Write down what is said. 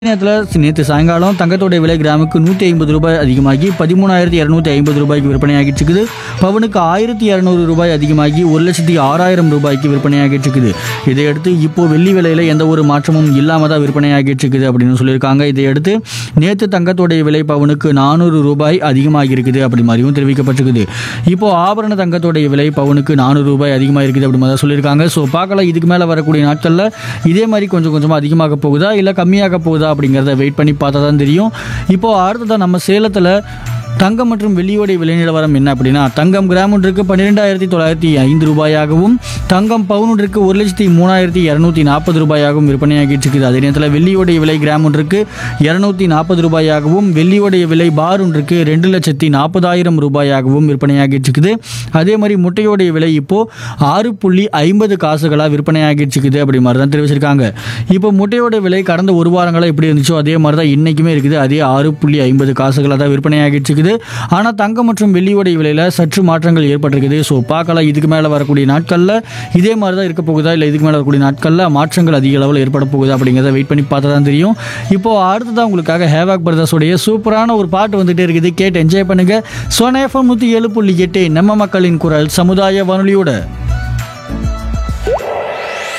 நேரத்தில் நேற்று சாயங்காலம் தங்கத்தோடைய விலை கிராமுக்கு நூற்றி ஐம்பது ரூபாய் அதிகமாகி பதிமூணாயிரத்தி இரநூத்தி ஐம்பது ரூபாய்க்கு விற்பனையாகிட்டு இருக்குது பவனுக்கு ஆயிரத்தி இரநூறு ரூபாய் அதிகமாகி ஒரு லட்சத்தி ஆறாயிரம் ரூபாய்க்கு விற்பனையாகிட்டு இருக்குது இதையடுத்து இப்போ வெள்ளி விலையில் எந்த ஒரு மாற்றமும் இல்லாமல் தான் விற்பனையாகிட்டு இருக்குது அப்படின்னு சொல்லியிருக்காங்க இதையடுத்து நேற்று தங்கத்தோடைய விலை பவனுக்கு நானூறு ரூபாய் அதிகமாகி இருக்குது அப்படி மாதிரியும் தெரிவிக்கப்பட்டிருக்குது இப்போ ஆபரண தங்கத்தோடைய விலை பவுனுக்கு நானூறு ரூபாய் அதிகமாக இருக்குது அப்படி மாதிரி தான் சொல்லியிருக்காங்க ஸோ பார்க்கலாம் இதுக்கு மேலே வரக்கூடிய நாட்களில் இதே மாதிரி கொஞ்சம் கொஞ்சமாக அதிகமாக போகுதா இல்லை கம்மியாக போகுதா அப்படிங்கிறத வெயிட் பண்ணி பார்த்தா தான் தெரியும் இப்போ அடுத்ததான் நம்ம சேலத்தில் தங்கம் மற்றும் வெள்ளியோடைய விலை நிலவரம் என்ன அப்படின்னா தங்கம் கிராம் ஒன்றுக்கு பன்னிரெண்டாயிரத்தி தொள்ளாயிரத்தி ஐந்து ரூபாயாகவும் தங்கம் பவுன் ஒன்றுக்கு ஒரு லட்சத்தி மூணாயிரத்தி இரநூத்தி நாற்பது ரூபாயாகவும் விற்பனையாகிட்டு இருக்குது அதே நேரத்தில் வெள்ளியோடைய விலை கிராம் ஒன்றுக்கு இரநூத்தி நாற்பது ரூபாயாகவும் வெள்ளியோடைய விலை பார் ஒன்றுக்கு ரெண்டு லட்சத்தி நாற்பதாயிரம் ரூபாயாகவும் விற்பனையாகிட்டு இருக்குது அதே மாதிரி முட்டையோடைய விலை இப்போ ஆறு புள்ளி ஐம்பது காசுகளாக விற்பனையாகிட்டு இருக்குது அப்படி மாதிரி தான் தெரிவிச்சிருக்காங்க இப்போ முட்டையோட விலை கடந்த ஒரு வாரங்களாக எப்படி இருந்துச்சோ அதே மாதிரி தான் இன்றைக்குமே இருக்குது அதே ஆறு புள்ளி ஐம்பது காசுகளாக தான் விற்பனையாகிட்டு இருக்குது ஆனால் தங்கம் மற்றும் வெள்ளியோடைய விலையில் சற்று மாற்றங்கள் ஏற்பட்டிருக்குது ஸோ பார்க்கலாம் இதுக்கு மேலே வரக்கூடிய நாட்களில் இதே மாதிரி தான் இருக்க போகுதா இல்லை இதுக்கு மேலே வரக்கூடிய நாட்களில் மாற்றங்கள் அதிக அளவில் ஏற்பட போகுதா அப்படிங்கிறத வெயிட் பண்ணி பார்த்தா தான் தெரியும் இப்போ அடுத்ததான் உங்களுக்காக ஹேவாக் பிரதர்ஸோடைய சூப்பரான ஒரு பாட்டு வந்துட்டே இருக்குது கேட்டு என்ஜாய் பண்ணுங்க சோனா எஃப்எம் நூற்றி ஏழு புள்ளி எட்டு நம்ம மக்களின் குரல் சமுதாய வானொலியோட